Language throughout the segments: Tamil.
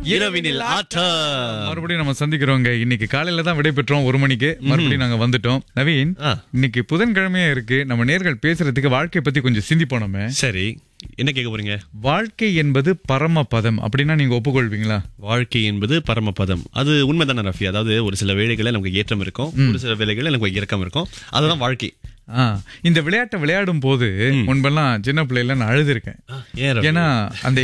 இரவினில் ஆட்டம் மறுபடியும் நம்ம சந்திக்கிறோங்க இன்னைக்கு காலையில தான் விடை பெற்றோம் ஒரு மணிக்கு மறுபடியும் நாங்க வந்துட்டோம் நவீன் ஆ. இன்னைக்கு புதன்கிழமையா இருக்கு நம்ம நேர்கள் பேசுறதுக்கு வாழ்க்கை பத்தி கொஞ்சம் சிந்திப்போம் நம்ம சரி என்ன கேட்க போறீங்க வாழ்க்கை என்பது பரமபதம் அப்படின்னா நீங்க ஒப்புக்கொள்வீங்களா வாழ்க்கை என்பது பரமபதம் அது உண்மைதானே ரஃபி அதாவது ஒரு சில வேளைகளில் நமக்கு ஏற்றம் இருக்கும் ஒரு சில வேளைகளில் நமக்கு இறக்கம் இருக்கும் அதுதான் வாழ்க்கை ஆ, இந்த விளையாட்டை விளையாடும் போது முன்பெல்லாம் சின்ன பிள்ளைல நான் அழுதுருக்கேன் ஏன் ரஃபி? ஏன்னா அந்த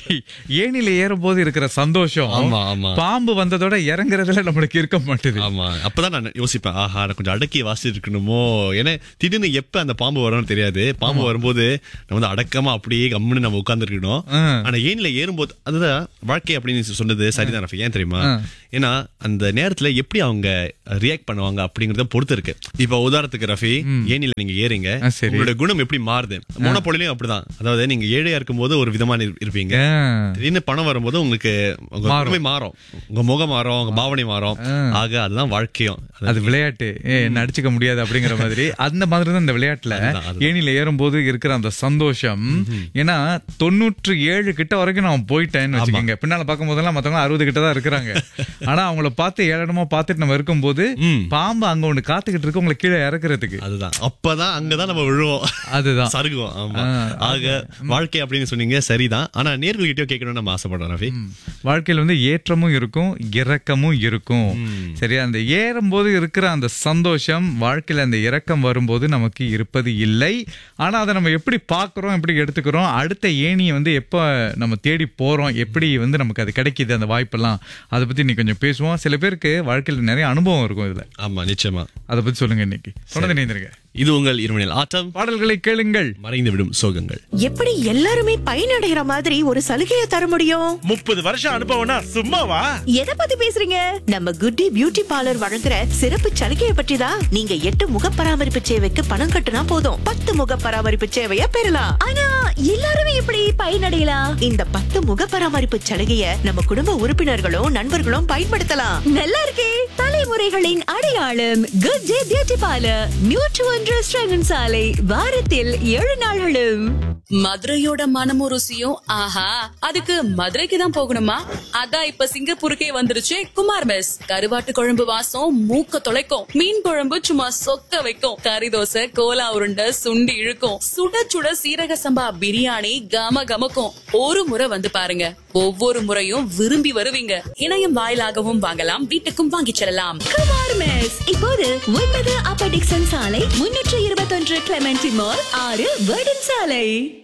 ஏணில ஏறும் போது இருக்கிற சந்தோஷம் ஆமா, ஆமா. பாம்பு வந்ததோட இறங்குறதுல நம்மளுக்கு இருக்க மாட்டுது ஆமா அப்பதான் நான் யோசிப்பேன் ஆஹா நான் கொஞ்சம் அடக்கி வாசிட்டு இருக்கணுமோ ஏன்னா திடீர்னு எப்ப அந்த பாம்பு வரும்னு தெரியாது பாம்பு வரும்போது நம்ம வந்து அடக்கமா அப்படியே கம்முன்னு நம்ம உட்கார்ந்துருக்கணும் ஆ. ஆனா ஏனில ஏறும்போது அதுதான் வாழ்க்கை அப்படின்னு சொன்னது சரிதான் ரஃபி ஏன் தெரியுமா ஏன்னா அந்த நேரத்துல எப்படி அவங்க ரியாக்ட் பண்ணுவாங்க அப்படிங்கறத பொறுத்து இருக்கு இப்ப உதாரணத்துக்கு ரஃபி ஏனில நீங்க ஏறீங்க ஆ, சரி. உங்களோட குணம் எப்படி மாறுது மோனப்பொழிலையும் அப்படிதான் அதாவது நீங்க ஏழையா இருக்கும்போது ஒரு விதமான இரு- இருப்பீங்க ஆ. திடீர்னு பணம் வரும்போது உங்களுக்கு உங்க குணமே மாறும் உங்க முகம் மாறும் உங்க பாவனை மாறும் ஆக அதுதான் வாழ்க்கையும் அது- அது விளையாட்டு ஏ, என்ன அடிச்சுக்க முடியாது அப்படிங்கிற மாதிரி அந்த மாதிரி தான் இந்த விளையாட்டுல அதுதான், ஏணில ஏறும்போது இருக்கிற அந்த சந்தோஷம் ஏன்னா தொண்ணூற்று ஏழு கிட்ட வரைக்கும் நான் போயிட்டேன்னு வச்சுக்கோங்க பின்னால பார்க்கும் போதெல்லாம் மத்தவங்க அறுபது கிட்ட தான் இருக்கிறாங்க ஆனா அவங்கள பார்த்து ஏழனமா பார்த்துட்டு நம்ம இருக்கும்போது ம். பாம்பு அங்க ஒண்ணு காத்துக்கிட்டு இருக்கு உங்களை கீழே இறக்குறதுக்கு அதுதான் அப்பதான் அங்கதான் நம்ம விழுவோம் அதுதான் சருகுவோம் ஆமா ஆ, ஆக வாழ்க்கை அப்படின்னு சொன்னீங்க சரிதான் ஆனா நேர்கள்கிட்டயோ கேட்கணும்னு நம்ம ஆசைப்படுறோம் ரவி வாழ்க்கையில வந்து ஏற்றமும் இருக்கும் இறக்கமும் இருக்கும் சரியா அந்த ஏறும்போது இருக்கிற அந்த சந்தோஷம் வாழ்க்கையில அந்த இறக்கம் வரும்போது நமக்கு இருப்பது இல்லை ஆனா அதை நம்ம எப்படி பார்க்கறோம் எப்படி எடுத்துக்கிறோம் அடுத்த ஏணியை வந்து எப்ப நம்ம தேடி போறோம் எப்படி வந்து நமக்கு அது கிடைக்குது அந்த வாய்ப்பெல்லாம் அதை பத்தி நீ கொஞ்சம் பேசுவோம் சில பேருக்கு வாழ்க்கையில நிறைய அனுபவம் இருக்கும் இதுல ஆமா நிச்சயமா அதை பத்தி சொல்லுங்க இன்னைக்கு தொடர்ந்து இணைந்திருங்க இது உங்கள் இருமணில் ஆட்டம் பாடல்களை கேளுங்கள் மறைந்து விடும் சோகங்கள் எப்படி எல்லாருமே பயனடைகிற மாதிரி ஒரு சலுகையை தர முடியும் முப்பது வருஷம் அனுபவம்னா சும்மாவா எதை பத்தி பேசுறீங்க நம்ம குட்டி பியூட்டி பார்லர் வழங்குற சிறப்பு சலுகையை பற்றி தான் நீங்க எட்டு முக பராமரிப்பு சேவைக்கு பணம் கட்டுனா போதும் பத்து முக பராமரிப்பு சேவையை பெறலாம் ஆனா எல்லாருமே எப்படி பயனடையலாம் இந்த பத்து முக பராமரிப்பு சலுகையை நம்ம குடும்ப உறுப்பினர்களும் நண்பர்களும் பயன்படுத்தலாம் நல்லா இருக்கே தலைமுறைகளின் அடையாளம் குட் டே பியூட்டி பார்லர் நியூட்ரு ஒன்று ஸ்ரங்கன் சாலை வாரத்தில் ஏழு நாள்களும் மதுரையோட மனமும் ருசியும் ஆஹா அதுக்கு மதுரைக்கு தான் போகணுமா அதான் இப்ப சிங்கப்பூருக்கே வந்துருச்சு குமார் மெஸ் கருவாட்டு குழம்பு வாசம் மூக்க தொலைக்கும் மீன் குழம்பு சும்மா சொக்க வைக்கும் கறி தோசை கோலா உருண்டை சுண்டி இழுக்கும் சுட சுட சீரக சம்பா பிரியாணி கம கமக்கும் ஒரு முறை வந்து பாருங்க ஒவ்வொரு முறையும் விரும்பி வருவீங்க இணையம் வாயிலாகவும் வாங்கலாம் வீட்டுக்கும் வாங்கிச் செல்லலாம் குமார் மெஸ் இப்போது ஒன்பது அப்பர் டிக்சன் சாலை முன்னூற்று இருபத்தொன்று கிளமெண்டி மால் ஆறு வேர்டன் சாலை